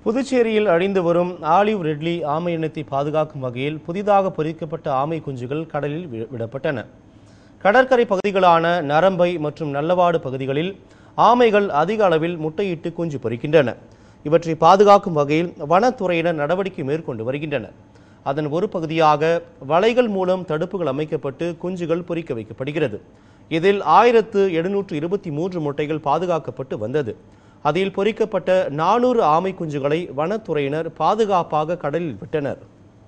புதுச்சேரியில் அழிந்து வரும் ஆலிவ் ரெட்லி ஆமை இனத்தை பாதுகாக்கும் வகையில் புதிதாக பொறிக்கப்பட்ட ஆமை குஞ்சுகள் கடலில் வி- விடப்பட்டன கடற்கரை பகுதிகளான நரம்பை மற்றும் நல்லவாடு பகுதிகளில் ஆமைகள் அதிக அளவில் முட்டையிட்டு குஞ்சு பொரிக்கின்றன இவற்றை பாதுகாக்கும் வகையில் வனத்துறையினர் நடவடிக்கை மேற்கொண்டு வருகின்றனர் அதன் ஒரு பகுதியாக வலைகள் மூலம் தடுப்புகள் அமைக்கப்பட்டு குஞ்சுகள் பொரிக்க வைக்கப்படுகிறது இதில் ஆயிரத்து எழுநூற்று இருபத்தி மூன்று முட்டைகள் பாதுகாக்கப்பட்டு வந்தது அதில் பொரிக்கப்பட்ட நானூறு ஆமை குஞ்சுகளை வனத்துறையினர் பாதுகாப்பாக கடலில் விட்டனர்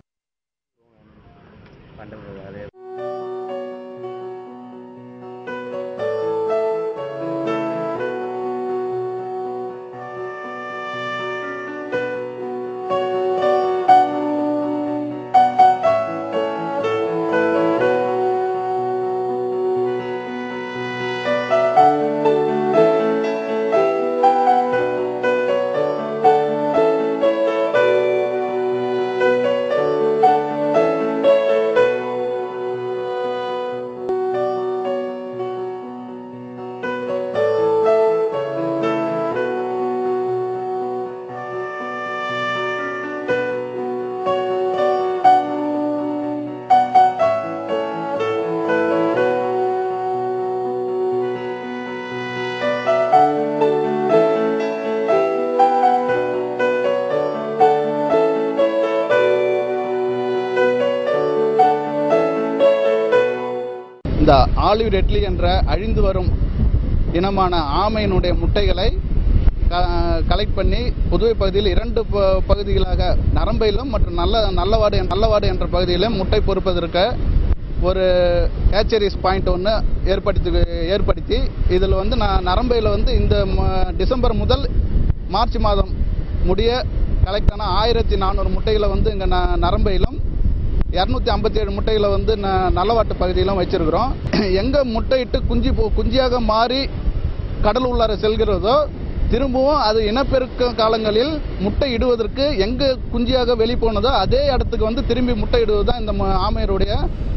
இந்த ஆலிவ் ரெட்லி என்ற அழிந்து வரும் இனமான ஆமையினுடைய முட்டைகளை கலெக்ட் பண்ணி புதுவை பகுதியில் இரண்டு ப- பகுதிகளாக நரம்பையிலும் மற்றும் நல்ல நல்லவாடு நல்லவாடு என்ற பகுதியிலும் முட்டை பொறுப்பதற்கு ஒரு ஹேச்சரிஸ் பாயிண்ட் ஒன்று ஏற்படுத்தி ஏற்படுத்தி இதில் வந்து நான் நரம்பையில் வந்து இந்த ம- டிசம்பர் முதல் மார்ச் மாதம் முடிய கலெக்ட் ஆன ஆயிரத்தி நானூறு முட்டைகளை வந்து இங்கே ந நரம்பையிலும் இரநூத்தி ஐம்பத்தி ஏழு முட்டைகளை வந்து ந- நல்லவாட்டு பகுதியிலும் வச்சிருக்கிறோம் எங்க முட்டையிட்டு குஞ்சு போ- குஞ்சியாக மாறி கடல் உள்ளார செல்கிறதோ திரும்பவும் அது இனப்பெருக்க காலங்களில் முட்டை இடுவதற்கு எங்க குஞ்சியாக வெளி போனதோ அதே இடத்துக்கு வந்து திரும்பி முட்டை இடுவது தான் இந்த ம- ஆமையருடைய